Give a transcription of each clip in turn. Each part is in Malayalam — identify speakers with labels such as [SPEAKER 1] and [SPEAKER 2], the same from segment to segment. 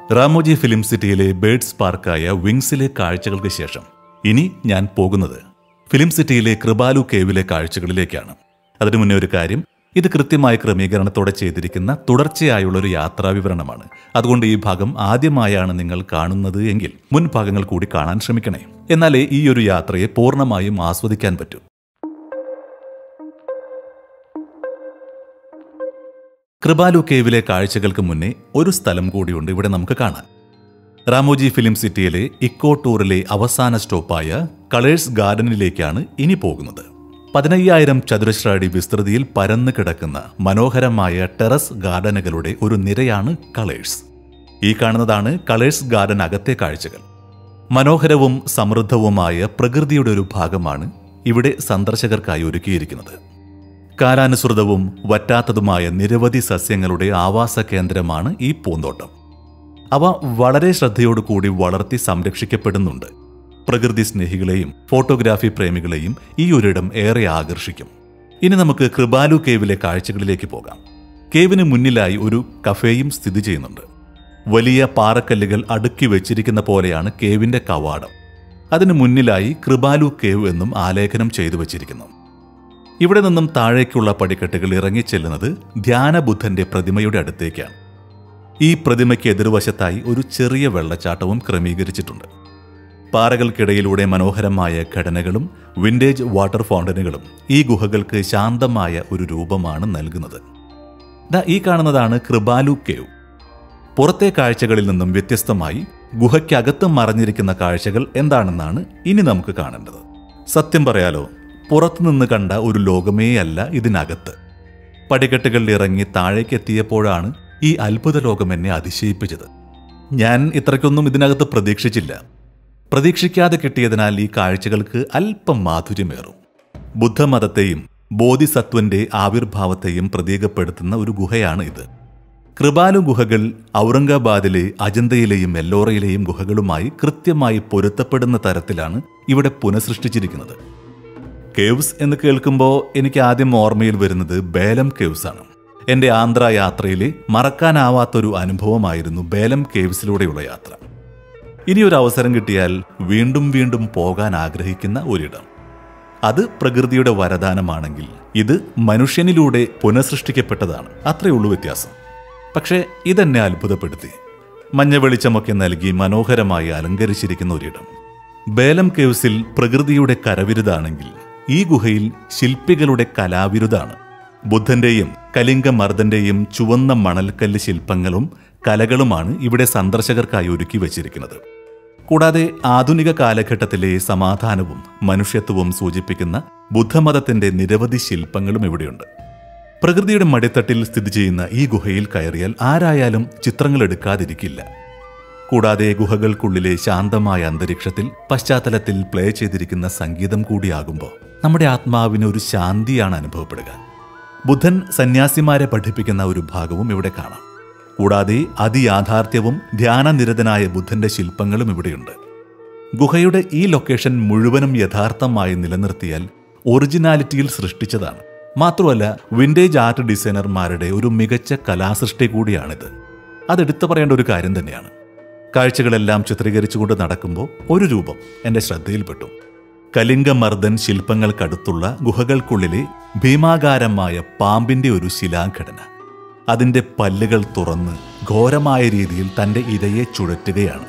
[SPEAKER 1] റാമോജി ഫിലിം സിറ്റിയിലെ ബേഡ്സ് പാർക്കായ വിങ്സിലെ കാഴ്ചകൾക്ക് ശേഷം ഇനി ഞാൻ പോകുന്നത് ഫിലിം സിറ്റിയിലെ കൃപാലു കേവിലെ കാഴ്ചകളിലേക്കാണ് അതിനു മുന്നേ ഒരു കാര്യം ഇത് കൃത്യമായ ക്രമീകരണത്തോടെ ചെയ്തിരിക്കുന്ന തുടർച്ചയായുള്ള ഒരു യാത്രാ വിവരണമാണ് അതുകൊണ്ട് ഈ ഭാഗം ആദ്യമായാണ് നിങ്ങൾ കാണുന്നത് എങ്കിൽ മുൻ ഭാഗങ്ങൾ കൂടി കാണാൻ ശ്രമിക്കണേ എന്നാലേ ഈ ഒരു യാത്രയെ പൂർണ്ണമായും ആസ്വദിക്കാൻ പറ്റൂ കൃപാലു കേവിലെ കാഴ്ചകൾക്ക് മുന്നേ ഒരു സ്ഥലം കൂടിയുണ്ട് ഇവിടെ നമുക്ക് കാണാൻ റാമോജി ഫിലിം സിറ്റിയിലെ ഇക്കോ ടൂറിലെ അവസാന സ്റ്റോപ്പായ കളേഴ്സ് ഗാർഡനിലേക്കാണ് ഇനി പോകുന്നത് പതിനയ്യായിരം ചതുരശ്ര അടി വിസ്തൃതിയിൽ പരന്നു കിടക്കുന്ന മനോഹരമായ ടെറസ് ഗാർഡനുകളുടെ ഒരു നിരയാണ് കളേഴ്സ് ഈ കാണുന്നതാണ് കളേഴ്സ് ഗാർഡൻ അകത്തെ കാഴ്ചകൾ മനോഹരവും സമൃദ്ധവുമായ പ്രകൃതിയുടെ ഒരു ഭാഗമാണ് ഇവിടെ സന്ദർശകർക്കായി ഒരുക്കിയിരിക്കുന്നത് കാലാനുസൃതവും വറ്റാത്തതുമായ നിരവധി സസ്യങ്ങളുടെ ആവാസ കേന്ദ്രമാണ് ഈ പൂന്തോട്ടം അവ വളരെ ശ്രദ്ധയോടുകൂടി വളർത്തി സംരക്ഷിക്കപ്പെടുന്നുണ്ട് പ്രകൃതി സ്നേഹികളെയും ഫോട്ടോഗ്രാഫി പ്രേമികളെയും ഈ ഒരിടം ഏറെ ആകർഷിക്കും ഇനി നമുക്ക് കൃപാലു കേവിലെ കാഴ്ചകളിലേക്ക് പോകാം കേവിന് മുന്നിലായി ഒരു കഫേയും സ്ഥിതി ചെയ്യുന്നുണ്ട് വലിയ പാറക്കല്ലുകൾ അടുക്കി വെച്ചിരിക്കുന്ന പോലെയാണ് കേവിന്റെ കവാടം അതിനു മുന്നിലായി കൃപാലു കേവ് എന്നും ആലേഖനം ചെയ്തു വച്ചിരിക്കുന്നു ഇവിടെ നിന്നും താഴേക്കുള്ള പടിക്കെട്ടുകൾ ഇറങ്ങിച്ചെല്ലുന്നത് ധ്യാനബുദ്ധന്റെ പ്രതിമയുടെ അടുത്തേക്കാണ് ഈ പ്രതിമയ്ക്ക് എതിർവശത്തായി ഒരു ചെറിയ വെള്ളച്ചാട്ടവും ക്രമീകരിച്ചിട്ടുണ്ട് പാറകൾക്കിടയിലൂടെ മനോഹരമായ ഘടനകളും വിൻറ്റേജ് വാട്ടർ ഫൗണ്ടനുകളും ഈ ഗുഹകൾക്ക് ശാന്തമായ ഒരു രൂപമാണ് നൽകുന്നത് ദാ ഈ കാണുന്നതാണ് കൃപാലു കേവ് പുറത്തെ കാഴ്ചകളിൽ നിന്നും വ്യത്യസ്തമായി ഗുഹയ്ക്കകത്ത് മറഞ്ഞിരിക്കുന്ന കാഴ്ചകൾ എന്താണെന്നാണ് ഇനി നമുക്ക് കാണേണ്ടത് സത്യം പറയാലോ പുറത്തുനിന്ന് കണ്ട ഒരു ലോകമേയല്ല ഇതിനകത്ത് പടിക്കെട്ടുകളിൽ ഇറങ്ങി താഴേക്ക് എത്തിയപ്പോഴാണ് ഈ അത്ഭുത ലോകം എന്നെ അതിശയിപ്പിച്ചത് ഞാൻ ഇത്രയ്ക്കൊന്നും ഇതിനകത്ത് പ്രതീക്ഷിച്ചില്ല പ്രതീക്ഷിക്കാതെ കിട്ടിയതിനാൽ ഈ കാഴ്ചകൾക്ക് അല്പം മാധുര്യമേറും ബുദ്ധമതത്തെയും ബോധിസത്വന്റെ ആവിർഭാവത്തെയും പ്രതീകപ്പെടുത്തുന്ന ഒരു ഗുഹയാണ് ഇത് കൃപാലു ഗുഹകൾ ഔറംഗാബാദിലെ അജന്തയിലെയും എല്ലോറയിലെയും ഗുഹകളുമായി കൃത്യമായി പൊരുത്തപ്പെടുന്ന തരത്തിലാണ് ഇവിടെ പുനഃസൃഷ്ടിച്ചിരിക്കുന്നത് കേവ്സ് എന്ന് കേൾക്കുമ്പോൾ എനിക്ക് ആദ്യം ഓർമ്മയിൽ വരുന്നത് ബേലം കേവ്സ് ആണ് എൻ്റെ ആന്ധ്ര യാത്രയിലെ മറക്കാനാവാത്തൊരു അനുഭവമായിരുന്നു ബേലം കേവ്സിലൂടെയുള്ള യാത്ര ഇനി ഒരു അവസരം കിട്ടിയാൽ വീണ്ടും വീണ്ടും പോകാൻ ആഗ്രഹിക്കുന്ന ഒരിടം അത് പ്രകൃതിയുടെ വരദാനമാണെങ്കിൽ ഇത് മനുഷ്യനിലൂടെ പുനഃസൃഷ്ടിക്കപ്പെട്ടതാണ് അത്രയുള്ളൂ വ്യത്യാസം പക്ഷേ ഇതെന്നെ അത്ഭുതപ്പെടുത്തി മഞ്ഞ വെളിച്ചമൊക്കെ നൽകി മനോഹരമായി അലങ്കരിച്ചിരിക്കുന്ന ഒരിടം ബേലം കേവ്സിൽ പ്രകൃതിയുടെ കരവിരുതാണെങ്കിൽ ഈ ഗുഹയിൽ ശില്പികളുടെ കലാവിരുതാണ് ബുദ്ധന്റെയും കലിംഗമർദ്ദന്റെയും ചുവന്ന മണൽക്കല്ല് ശില്പങ്ങളും കലകളുമാണ് ഇവിടെ സന്ദർശകർക്കായി ഒരുക്കി വച്ചിരിക്കുന്നത് കൂടാതെ ആധുനിക കാലഘട്ടത്തിലെ സമാധാനവും മനുഷ്യത്വവും സൂചിപ്പിക്കുന്ന ബുദ്ധമതത്തിന്റെ നിരവധി ശില്പങ്ങളും ഇവിടെയുണ്ട് പ്രകൃതിയുടെ മടിത്തട്ടിൽ സ്ഥിതി ചെയ്യുന്ന ഈ ഗുഹയിൽ കയറിയാൽ ആരായാലും ചിത്രങ്ങൾ എടുക്കാതിരിക്കില്ല കൂടാതെ ഗുഹകൾക്കുള്ളിലെ ശാന്തമായ അന്തരീക്ഷത്തിൽ പശ്ചാത്തലത്തിൽ പ്ലേ ചെയ്തിരിക്കുന്ന സംഗീതം കൂടിയാകുമ്പോൾ നമ്മുടെ ആത്മാവിന് ഒരു ശാന്തിയാണ് അനുഭവപ്പെടുക ബുദ്ധൻ സന്യാസിമാരെ പഠിപ്പിക്കുന്ന ഒരു ഭാഗവും ഇവിടെ കാണാം കൂടാതെ അതിയാഥാർത്ഥ്യവും ധ്യാനനിരതനായ ബുദ്ധന്റെ ശില്പങ്ങളും ഇവിടെയുണ്ട് ഗുഹയുടെ ഈ ലൊക്കേഷൻ മുഴുവനും യഥാർത്ഥമായി നിലനിർത്തിയാൽ ഒറിജിനാലിറ്റിയിൽ സൃഷ്ടിച്ചതാണ് മാത്രമല്ല വിൻറ്റേജ് ആർട്ട് ഡിസൈനർമാരുടെ ഒരു മികച്ച കലാസൃഷ്ടി കൂടിയാണിത് അതെടുത്തു പറയേണ്ട ഒരു കാര്യം തന്നെയാണ് കാഴ്ചകളെല്ലാം ചിത്രീകരിച്ചുകൊണ്ട് നടക്കുമ്പോൾ ഒരു രൂപം എൻ്റെ ശ്രദ്ധയിൽപ്പെട്ടു കലിംഗമർദ്ദൻ ശില്പങ്ങൾക്കടുത്തുള്ള ഗുഹകൾക്കുള്ളിലെ ഭീമാകാരമായ പാമ്പിന്റെ ഒരു ശിലാഘടന അതിന്റെ പല്ലുകൾ തുറന്ന് ഘോരമായ രീതിയിൽ തന്റെ ഇരയെ ചുഴറ്റുകയാണ്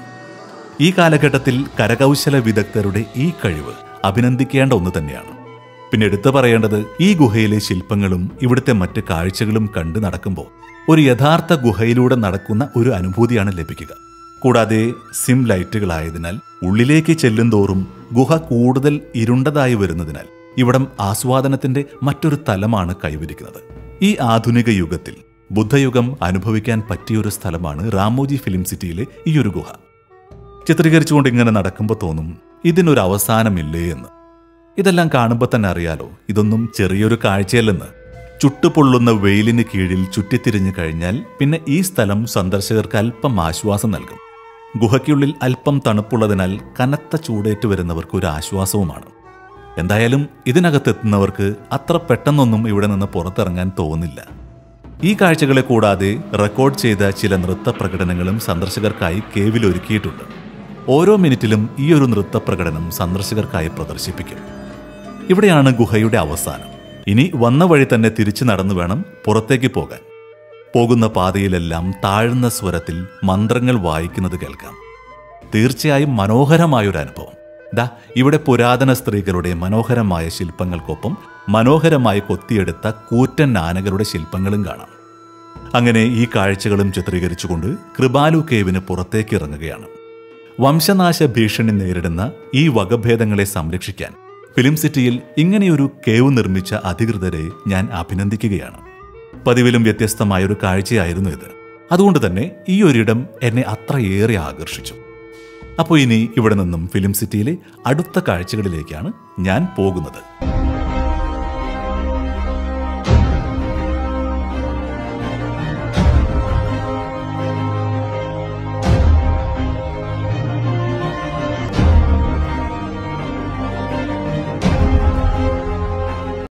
[SPEAKER 1] ഈ കാലഘട്ടത്തിൽ കരകൗശല വിദഗ്ധരുടെ ഈ കഴിവ് അഭിനന്ദിക്കേണ്ട ഒന്ന് തന്നെയാണ് പിന്നെ എടുത്തു പറയേണ്ടത് ഈ ഗുഹയിലെ ശില്പങ്ങളും ഇവിടുത്തെ മറ്റ് കാഴ്ചകളും കണ്ടു നടക്കുമ്പോൾ ഒരു യഥാർത്ഥ ഗുഹയിലൂടെ നടക്കുന്ന ഒരു അനുഭൂതിയാണ് ലഭിക്കുക കൂടാതെ സിം ലൈറ്റുകളായതിനാൽ ഉള്ളിലേക്ക് ചെല്ലുന്തോറും ഗുഹ കൂടുതൽ ഇരുണ്ടതായി വരുന്നതിനാൽ ഇവിടം ആസ്വാദനത്തിന്റെ മറ്റൊരു തലമാണ് കൈവരിക്കുന്നത് ഈ ആധുനിക യുഗത്തിൽ ബുദ്ധയുഗം അനുഭവിക്കാൻ പറ്റിയൊരു സ്ഥലമാണ് റാമോജി ഫിലിം സിറ്റിയിലെ ഈ ഒരു ഗുഹ ചിത്രീകരിച്ചുകൊണ്ട് ഇങ്ങനെ നടക്കുമ്പോൾ തോന്നും ഇതിനൊരു അവസാനമില്ലേ എന്ന് ഇതെല്ലാം കാണുമ്പോൾ തന്നെ അറിയാലോ ഇതൊന്നും ചെറിയൊരു കാഴ്ചയല്ലെന്ന് ചുട്ടുപൊള്ളുന്ന വെയിലിന് കീഴിൽ ചുറ്റിത്തിരിഞ്ഞു കഴിഞ്ഞാൽ പിന്നെ ഈ സ്ഥലം സന്ദർശകർക്ക് അല്പം ആശ്വാസം നൽകും ഗുഹയ്ക്കുള്ളിൽ അല്പം തണുപ്പുള്ളതിനാൽ കനത്ത ചൂടേറ്റ് വരുന്നവർക്ക് ഒരു ആശ്വാസവുമാണ് എന്തായാലും ഇതിനകത്തെത്തുന്നവർക്ക് അത്ര പെട്ടെന്നൊന്നും ഇവിടെ നിന്ന് പുറത്തിറങ്ങാൻ തോന്നില്ല ഈ കാഴ്ചകളെ കൂടാതെ റെക്കോർഡ് ചെയ്ത ചില നൃത്ത പ്രകടനങ്ങളും സന്ദർശകർക്കായി കേവിൽ ഒരുക്കിയിട്ടുണ്ട് ഓരോ മിനിറ്റിലും ഈ ഒരു നൃത്ത പ്രകടനം സന്ദർശകർക്കായി പ്രദർശിപ്പിക്കും ഇവിടെയാണ് ഗുഹയുടെ അവസാനം ഇനി വന്ന വഴി തന്നെ തിരിച്ചു നടന്നു വേണം പുറത്തേക്ക് പോകാൻ പോകുന്ന പാതയിലെല്ലാം താഴ്ന്ന സ്വരത്തിൽ മന്ത്രങ്ങൾ വായിക്കുന്നത് കേൾക്കാം തീർച്ചയായും മനോഹരമായൊരു അനുഭവം ദാ ഇവിടെ പുരാതന സ്ത്രീകളുടെ മനോഹരമായ ശില്പങ്ങൾക്കൊപ്പം മനോഹരമായി കൊത്തിയെടുത്ത കൂറ്റൻ ആനകളുടെ ശില്പങ്ങളും കാണാം അങ്ങനെ ഈ കാഴ്ചകളും ചിത്രീകരിച്ചുകൊണ്ട് കൃപാലു കേവിന് പുറത്തേക്ക് ഇറങ്ങുകയാണ് വംശനാശ ഭീഷണി നേരിടുന്ന ഈ വകഭേദങ്ങളെ സംരക്ഷിക്കാൻ ഫിലിം സിറ്റിയിൽ ഇങ്ങനെയൊരു കേവ് നിർമ്മിച്ച അധികൃതരെ ഞാൻ അഭിനന്ദിക്കുകയാണ് പതിവിലും വ്യത്യസ്തമായൊരു കാഴ്ചയായിരുന്നു ഇത് അതുകൊണ്ട് തന്നെ ഈ ഒരിടം എന്നെ അത്രയേറെ ആകർഷിച്ചു അപ്പോൾ ഇനി ഇവിടെ നിന്നും ഫിലിം സിറ്റിയിലെ അടുത്ത കാഴ്ചകളിലേക്കാണ് ഞാൻ പോകുന്നത്